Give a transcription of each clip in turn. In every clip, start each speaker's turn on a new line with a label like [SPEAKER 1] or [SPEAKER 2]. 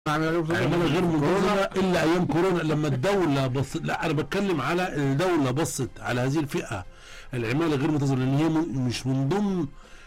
[SPEAKER 1] عمالة غير منتظمة إلا أيام كورونا لما الدولة بص لا أنا بتكلم على الدولة بصت على هذه الفئة العمالة غير منتظمة لأن هي من- مش من ضمن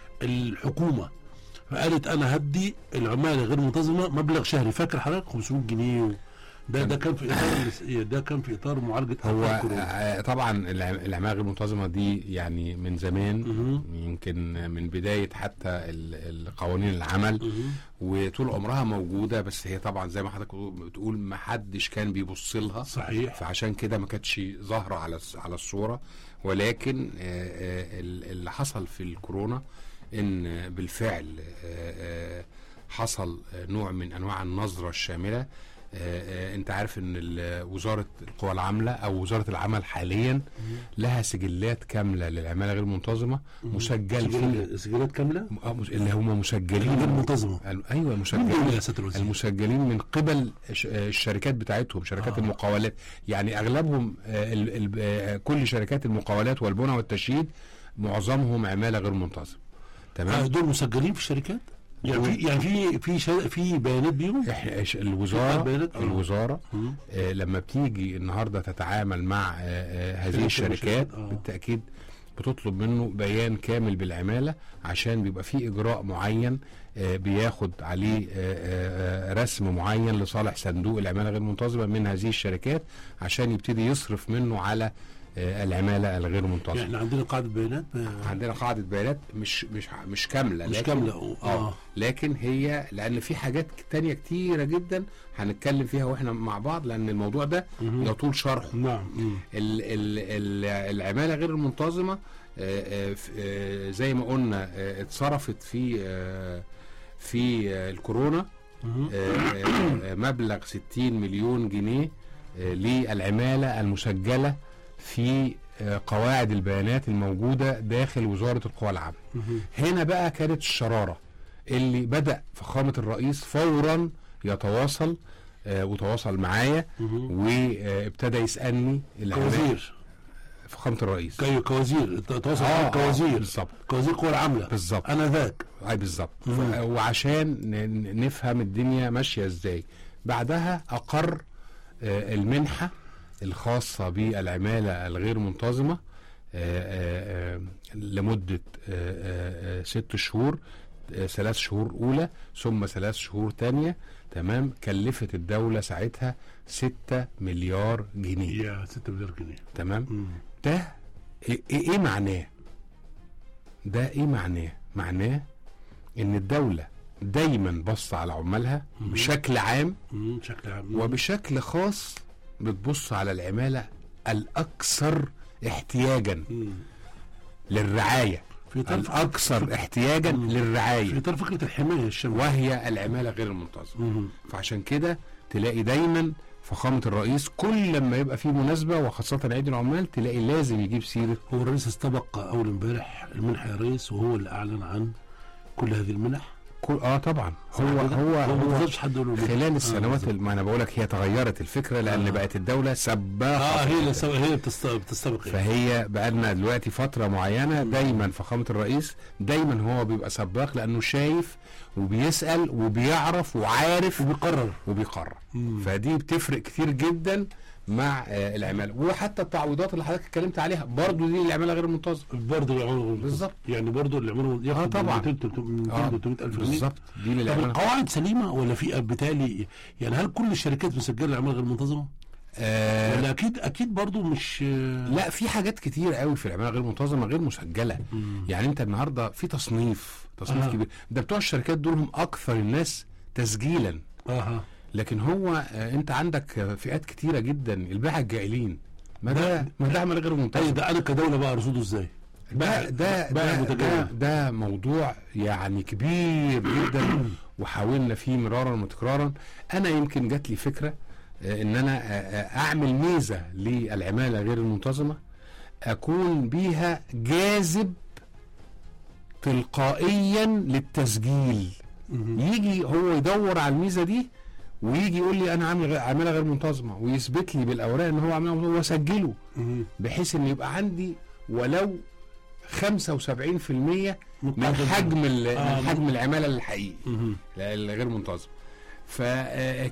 [SPEAKER 1] الحكومة فقالت أنا هدي العمالة غير منتظمة مبلغ شهري فاكر حضرتك 500 جنيه و- ده ده كان في إطار ده كان في إطار معالجة
[SPEAKER 2] هو
[SPEAKER 1] آفات كورونا
[SPEAKER 2] آه، طبعا العم- العماله غير المنتظمه دي يعني من زمان
[SPEAKER 1] مهم.
[SPEAKER 2] يمكن من بدايه حتى ال- القوانين العمل
[SPEAKER 1] مهم.
[SPEAKER 2] وطول عمرها موجوده بس هي طبعا زي ما حضرتك بتقول ما حدش كان بيبص لها
[SPEAKER 1] صحيح
[SPEAKER 2] فعشان كده ما كانتش ظاهره على الس- على الصوره ولكن آه، آه، ال- اللي حصل في الكورونا ان آه، بالفعل آه، آه، حصل آه، نوع من انواع النظره الشامله آه، آه، انت عارف ان ال- وزاره القوى العامله او وزاره العمل حاليا لها سجلات كامله للعماله غير المنتظمه مسجل فيها
[SPEAKER 1] سجلات- سجلات كاملة
[SPEAKER 2] آه، مس- اللي هم مسجلين
[SPEAKER 1] غير منتظمة
[SPEAKER 2] ال- ايوه
[SPEAKER 1] مين
[SPEAKER 2] مسجلين
[SPEAKER 1] دول يا سيادة الوزير؟
[SPEAKER 2] المسجلين من قبل ش- آه، الشركات بتاعتهم شركات
[SPEAKER 1] آه.
[SPEAKER 2] آه. المقاولات يعني اغلبهم آه، ال- ال- آه، كل شركات المقاولات والبنى والتشييد معظمهم عماله غير منتظمه
[SPEAKER 1] آه،
[SPEAKER 2] تمام
[SPEAKER 1] دول مسجلين في الشركات يعني في يعني في في شا- في بيانات بيهم
[SPEAKER 2] احنا إيش- الوزاره
[SPEAKER 1] بيانات؟ آه.
[SPEAKER 2] الوزاره
[SPEAKER 1] مم.
[SPEAKER 2] آه، لما بتيجي النهارده تتعامل مع آه، آه، هذه
[SPEAKER 1] شركة
[SPEAKER 2] الشركات
[SPEAKER 1] المشاركات، آه.
[SPEAKER 2] بالتاكيد بتطلب منه بيان كامل بالعماله عشان بيبقى في اجراء معين آه، بياخد عليه آه، آه، آه، رسم معين لصالح صندوق العماله غير المنتظمه من هذه الشركات عشان يبتدي يصرف منه على آه، العماله الغير
[SPEAKER 1] يعني
[SPEAKER 2] منتظمه
[SPEAKER 1] احنا عندنا قاعده بيانات ب-
[SPEAKER 2] عندنا قاعده بيانات مش مش مش كامله
[SPEAKER 1] مش
[SPEAKER 2] لكن-
[SPEAKER 1] كامله
[SPEAKER 2] اه
[SPEAKER 1] اه
[SPEAKER 2] لكن هي لان في حاجات تانية كتيره جدا هنتكلم فيها واحنا مع بعض لان الموضوع ده
[SPEAKER 1] مهم.
[SPEAKER 2] يطول شرحه
[SPEAKER 1] نعم مم.
[SPEAKER 2] ال ال ال العماله غير المنتظمه آه، آه، ف- آه، زي ما قلنا آه، اتصرفت في آه، في آه، الكورونا
[SPEAKER 1] مهم.
[SPEAKER 2] آه، آه، آه، مبلغ 60 مليون جنيه آه، للعماله المسجله في آه، قواعد البيانات الموجوده داخل وزاره القوى العامه
[SPEAKER 1] مهم.
[SPEAKER 2] هنا بقى كانت الشرارة اللي بدأ فخامة الرئيس فورا يتواصل آه وتواصل معايا
[SPEAKER 1] مهم.
[SPEAKER 2] وابتدى يسألني العمال-
[SPEAKER 1] كوزير
[SPEAKER 2] فخامة الرئيس
[SPEAKER 1] كي كوزير تواصل
[SPEAKER 2] آه،
[SPEAKER 1] مع
[SPEAKER 2] آه،
[SPEAKER 1] كوزير
[SPEAKER 2] بالظبط
[SPEAKER 1] كوزير القوى العامله
[SPEAKER 2] بالظبط
[SPEAKER 1] انا ذاك
[SPEAKER 2] اي بالظبط ف-
[SPEAKER 1] مم.
[SPEAKER 2] وعشان ن- ن- نفهم الدنيا ماشية ازاي بعدها أقر آه المنحة الخاصة بالعمالة الغير منتظمة آه، آه، آه، لمدة آه، آه، آه، ست شهور آه، ثلاث شهور أولى ثم ثلاث شهور تانية تمام كلفت الدولة ساعتها ستة مليار جنيه
[SPEAKER 1] يا 6 مليار جنيه
[SPEAKER 2] تمام
[SPEAKER 1] مم.
[SPEAKER 2] ده ايه, إيه إيه معناه ده ايه معناه معناه ان الدولة دايما بص على عمالها
[SPEAKER 1] مم.
[SPEAKER 2] بشكل عام
[SPEAKER 1] مم. شكل عام
[SPEAKER 2] وبشكل خاص بتبص على العمالة الأكثر احتياجا
[SPEAKER 1] مم.
[SPEAKER 2] للرعاية
[SPEAKER 1] في طرف
[SPEAKER 2] الأكثر احتياجا
[SPEAKER 1] مم. في
[SPEAKER 2] للرعاية
[SPEAKER 1] اطار فكره الحمايه الشماليه
[SPEAKER 2] وهي العمالة غير المنتظمة
[SPEAKER 1] مم.
[SPEAKER 2] فعشان كده تلاقي دايما فخامة الرئيس كل لما يبقى في مناسبة وخاصة عيد العمال تلاقي لازم يجيب سيرة
[SPEAKER 1] هو الرئيس استبق اول امبارح المنحه يا ريس وهو اللي اعلن عن كل هذه المنح
[SPEAKER 2] كل اه طبعا
[SPEAKER 1] صح
[SPEAKER 2] هو
[SPEAKER 1] كده؟
[SPEAKER 2] هو
[SPEAKER 1] ما
[SPEAKER 2] هو
[SPEAKER 1] تقدرش حد يقول له ليه.
[SPEAKER 2] خلال
[SPEAKER 1] آه،
[SPEAKER 2] السنوات
[SPEAKER 1] بالظبط.
[SPEAKER 2] ما انا بقول لك هي تغيرت الفكره لان
[SPEAKER 1] آه.
[SPEAKER 2] بقت الدوله سباقه
[SPEAKER 1] اه
[SPEAKER 2] في
[SPEAKER 1] هي اللي
[SPEAKER 2] الحتة.
[SPEAKER 1] سو- هي بتست- بتستبق يعني.
[SPEAKER 2] فهي بقالنا دلوقتي فترة معينة دايما فخامة الرئيس دايما هو بيبقى سباق لأنه شايف وبيسأل وبيعرف وعارف
[SPEAKER 1] وبيقرر
[SPEAKER 2] وبيقرر
[SPEAKER 1] مم.
[SPEAKER 2] فدي بتفرق كتير جدا مع آه، العمالة وحتى التعويضات اللي حضرتك اتكلمت عليها برضو دي العمالة غير منتظمة
[SPEAKER 1] برضه العمر
[SPEAKER 2] بالظبط.
[SPEAKER 1] يعني برضه العمر ياخد
[SPEAKER 2] آه، طبعا.
[SPEAKER 1] 200 300 الف جنيه
[SPEAKER 2] بالظبط دي
[SPEAKER 1] طب
[SPEAKER 2] للعمالة
[SPEAKER 1] القواعد سليمه ولا في بالتالي يعني هل كل الشركات مسجله العماله غير منتظمه؟
[SPEAKER 2] آه
[SPEAKER 1] ولا اكيد اكيد برضه مش
[SPEAKER 2] لا في حاجات كتير قوي في العماله غير منتظمه غير مسجله
[SPEAKER 1] مم.
[SPEAKER 2] يعني انت النهارده في تصنيف تصنيف
[SPEAKER 1] آه.
[SPEAKER 2] كبير ده بتوع الشركات دول هم اكثر الناس تسجيلا
[SPEAKER 1] اها
[SPEAKER 2] لكن هو آه، انت عندك آه، فئات كتيره جدا الباعة الجائلين ما ده ما ده عمل غير
[SPEAKER 1] طيب
[SPEAKER 2] منتظم
[SPEAKER 1] ده انا كدوله بقى ارصده ازاي؟
[SPEAKER 2] ده ده
[SPEAKER 1] بقى
[SPEAKER 2] ده, ده,
[SPEAKER 1] متجاوز.
[SPEAKER 2] ده موضوع يعني كبير جدا وحاولنا فيه مرارا وتكرارا انا يمكن جات لي فكره آه، ان انا آه، آه، اعمل ميزه للعماله غير المنتظمه اكون بيها جاذب تلقائيا للتسجيل
[SPEAKER 1] مم.
[SPEAKER 2] يجي هو يدور على الميزه دي ويجي يقول لي انا عامل غ- عاملها غير منتظمه ويثبت لي بالاوراق ان هو عاملها منتظمة واسجله
[SPEAKER 1] مم.
[SPEAKER 2] بحيث ان يبقى عندي ولو 75% من
[SPEAKER 1] مقدم.
[SPEAKER 2] حجم ال-
[SPEAKER 1] آه،
[SPEAKER 2] من حجم العماله الحقيقي
[SPEAKER 1] مم.
[SPEAKER 2] لا- الغير منتظم ف